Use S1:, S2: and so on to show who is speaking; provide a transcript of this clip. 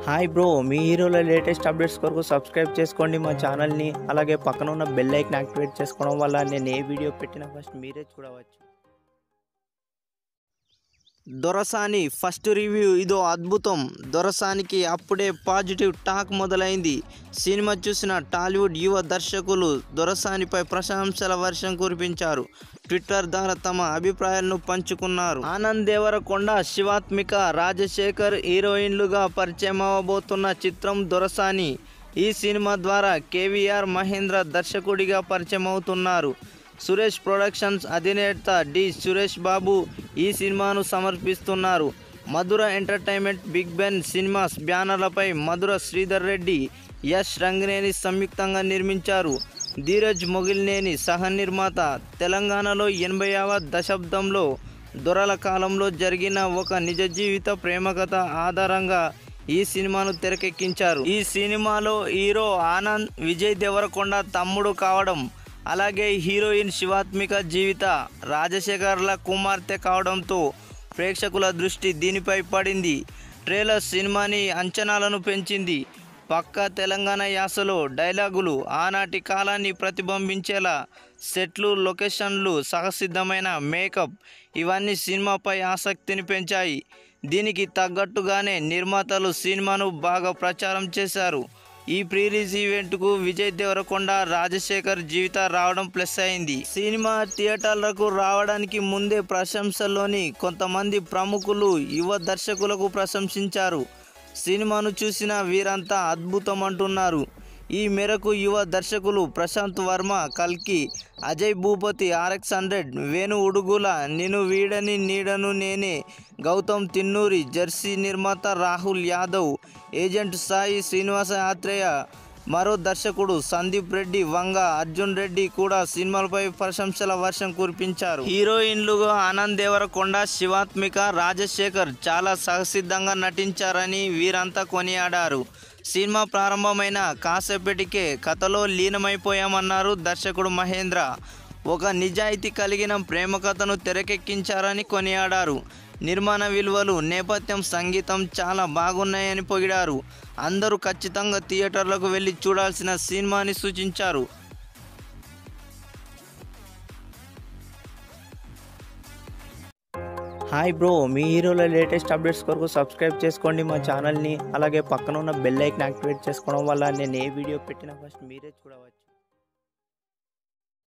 S1: hi bro మీ హీరోల latest updates కొరకు subscribe చేసుకోండి మా ఛానల్ని అలాగే పక్కన ఉన్న బెల్ ఐకన్ యాక్టివేట్ చేసుకోవడం వల్ల నేను ఏ వీడియో పెట్టినా ఫస్ట్ మీరే చూడవచ్చు దొరసాని ఫస్ట్ రివ్యూ ఇదో అద్భుతం దొరసానికి అప్పుడే పాజిటివ్ టాక్ మొదలైంది సినిమా చూసిన టాలీవుడ్ యువ దర్శకులు దొరసానిపై ప్రశంసల వర్షం కురిపించారు ట్విట్టర్ ద్వారా తమ అభిప్రాయాలను పంచుకున్నారు ఆనంద్ దేవరకొండ శివాత్మిక రాజశేఖర్ హీరోయిన్లుగా పరిచయం అవ్వబోతున్న చిత్రం దొరసాని ఈ సినిమా ద్వారా కేవీఆర్ మహేంద్ర దర్శకుడిగా పరిచయం అవుతున్నారు సురేష్ ప్రొడక్షన్స్ అధినేత డి సురేష్ బాబు ఈ సినిమాను సమర్పిస్తున్నారు Madhura Entertainment Big Ben Cinemas బ్యానర్లపై మధుర శ్రీధర్ రెడ్డి యష్ రంగనేని సంయుక్తంగా నిర్మించారు ధీరజ్ మొగిల్నేని సహ నిర్మాత తెలంగాణలో ఎనభైవ దశాబ్దంలో దొరల కాలంలో జరిగిన ఒక నిజ జీవిత ప్రేమ కథ ఆధారంగా ఈ సినిమాను తెరకెక్కించారు ఈ సినిమాలో హీరో ఆనంద్ విజయ్ దేవరకొండ తమ్ముడు కావడం అలాగే హీరోయిన్ శివాత్మిక జీవిత రాజశేఖర్ల కుమార్తె కావడంతో ప్రేక్షకుల దృష్టి దీనిపై పడింది ట్రైలర్ సినిమాని అంచనాలను పెంచింది పక్క తెలంగాణ యాసలో డైలాగులు ఆనాటి కాలాన్ని ప్రతిబింబించేలా సెట్లు లొకేషన్లు సహసిద్ధమైన మేకప్ ఇవన్నీ సినిమాపై ఆసక్తిని పెంచాయి దీనికి తగ్గట్టుగానే నిర్మాతలు సినిమాను బాగా ప్రచారం చేశారు ఈ ప్రీ రిలీజ్ ఈవెంట్కు విజయ్ దేవరకొండ రాజశేఖర్ జీవిత రావడం ప్లస్ అయింది సినిమా థియేటర్లకు రావడానికి ముందే ప్రశంసల్లోని కొంతమంది ప్రముఖులు యువ దర్శకులకు ప్రశంసించారు సినిమాను చూసిన వీరంతా అద్భుతం అంటున్నారు ఈ మేరకు యువ దర్శకులు ప్రశాంత్ వర్మ కల్కి Ajay Bhupathi RX hundred Venu Udugula Ninu Veedani Needanu Nene Gautam Tinnuri Jersey నిర్మాత రాహుల్ యాదవ్ ఏజెంట్ సాయి శ్రీనివాస ఆత్రేయ మరో దర్శకుడు సందీప్ రెడ్డి వంగ అర్జున్ రెడ్డి కూడా సినిమాలపై ప్రశంసల వర్షం కురిపించారు హీరోయిన్లుగా ఆనంద్ దేవరకొండ శివాత్మిక రాజశేఖర్ చాలా సహసిద్ధంగా నటించారని వీరంతా కొనియాడారు సినిమా ప్రారంభమైన కాసేపటికే కథలో లీనమైపోయామన్నారు దర్శకుడు మహేంద్ర ఒక నిజాయితీ కలిగిన ప్రేమ కథను తెరకెక్కించారని కొనియాడారు నిర్మాణ విలువలు నేపథ్యం సంగీతం చాలా బాగున్నాయని పొగిడారు అందరూ ఖచ్చితంగా థియేటర్లకు వెళ్ళి చూడాల్సిన సినిమాని సూచించారు హాయ్ బ్రో మీ హీరోల లేటెస్ట్ అప్డేట్స్ కొరకు సబ్స్క్రైబ్ చేసుకోండి మా ఛానల్ని అలాగే పక్కన ఉన్న బెల్ ఐకన్ యాక్టివేట్ చేసుకోవడం వల్ల నేను ఏ వీడియో పెట్టినా ఫస్ట్ మీరే చూడవచ్చు